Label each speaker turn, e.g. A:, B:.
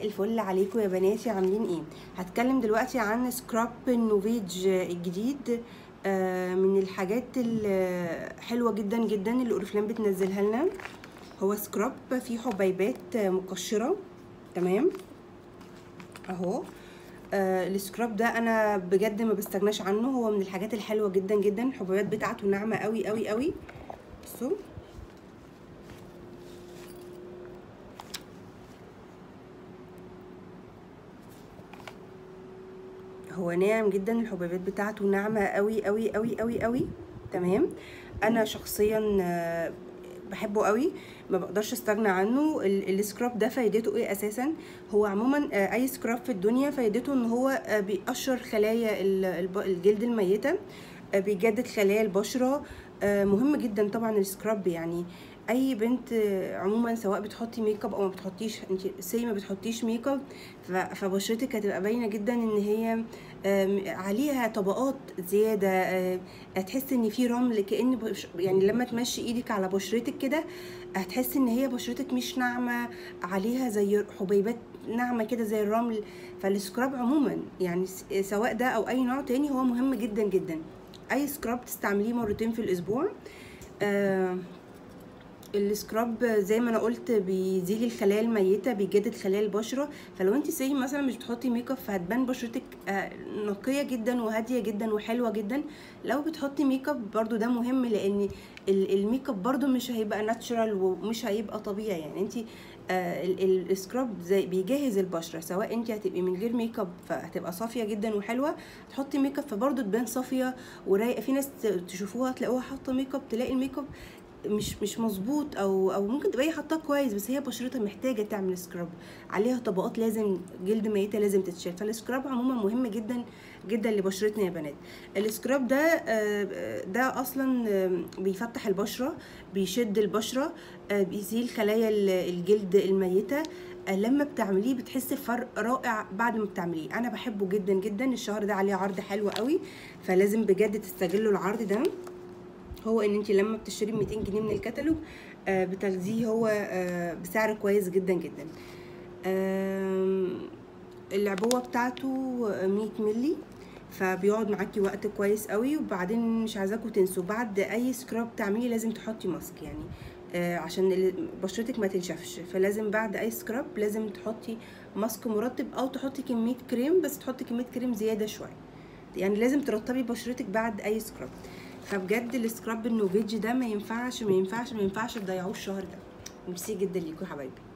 A: الفل عليكم يا بناتي عاملين ايه هتكلم دلوقتي عن سكراب النوفيج الجديد آه، من الحاجات الحلوه جدا جدا اللي اوريفلام بتنزلها لنا هو سكراب فيه حبيبات مقشره تمام اهو آه السكراب ده انا بجد ما بستغناش عنه هو من الحاجات الحلوه جدا جدا الحبيبات بتاعته ناعمه قوي قوي قوي بصوا هو ناعم جدا الحبيبات بتاعته ناعمه قوي قوي قوي قوي قوي تمام انا شخصيا بحبه قوي ما بقدرش استغنى عنه السكراب ده فايدته ايه اساسا هو عموما اي سكراب في الدنيا فايدته ان هو بيقشر خلايا الجلد الميته بيجدد خلايا البشره مهم جدا طبعا السكراب يعني اي بنت عموما سواء بتحطي ميك اب او ما بتحطيش انت سي ما بتحطيش ميك اب فبشرتك هتبقى باينه جدا ان هي عليها طبقات زياده هتحس ان في رمل كان يعني لما تمشي ايدك على بشرتك كده هتحس ان هي بشرتك مش ناعمه عليها زي حبيبات ناعمه كده زي الرمل فالسكراب عموما يعني سواء ده او اي نوع تاني هو مهم جدا جدا اي سكراب تستعمليه مرتين في الاسبوع آه السكراب زي ما انا قلت بيزيل الخلايا الميته بيجدد خلايا البشره فلو انت سي مثلا مش بتحطي ميك اب فهتبان بشرتك نقيه جدا وهاديه جدا وحلوه جدا لو بتحطي ميك اب برده ده مهم لان الميك اب برده مش هيبقى ناتشرال ومش هيبقى طبيعي يعني انت السكراب زي بيجهز البشره سواء انت هتبقي من غير ميك اب فهتبقى صافيه جدا وحلوه تحطي ميك اب فبرده تبان صافيه ورايقه في ناس تشوفوها تلاقوها حاطه ميك اب تلاقي الميك اب مش مش مظبوط او او ممكن تبقى هي حاطاه كويس بس هي بشرتها محتاجه تعمل سكراب عليها طبقات لازم جلد ميته لازم تتشال فالسكراب عموما مهم جدا جدا لبشرتنا يا بنات السكراب ده ده اصلا بيفتح البشره بيشد البشره بيزيل خلايا الجلد الميته لما بتعمليه بتحسي بفرق رائع بعد ما بتعمليه انا بحبه جدا جدا الشهر ده عليه عرض حلو قوي فلازم بجد تستغلوا العرض ده هو ان انت لما بتشتري ب 200 جنيه من الكتالوج آه بتاخديه هو آه بسعر كويس جدا جدا آه العبوه بتاعته 100 ملي فبيقعد معاكي وقت كويس قوي وبعدين مش عايزاكم تنسوا بعد اي سكراب تعملي لازم تحطي ماسك يعني آه عشان بشرتك ما تنشفش فلازم بعد اي سكراب لازم تحطي ماسك مرطب او تحطي كميه كريم بس تحطي كميه كريم زياده شويه يعني لازم ترطبي بشرتك بعد اي سكراب فبجد السكراب النوفيج ده ما ينفعش ما ينفعش ما ينفعش تضيعوه الشهر ده ميرسي جدا ليكم يا حبايبي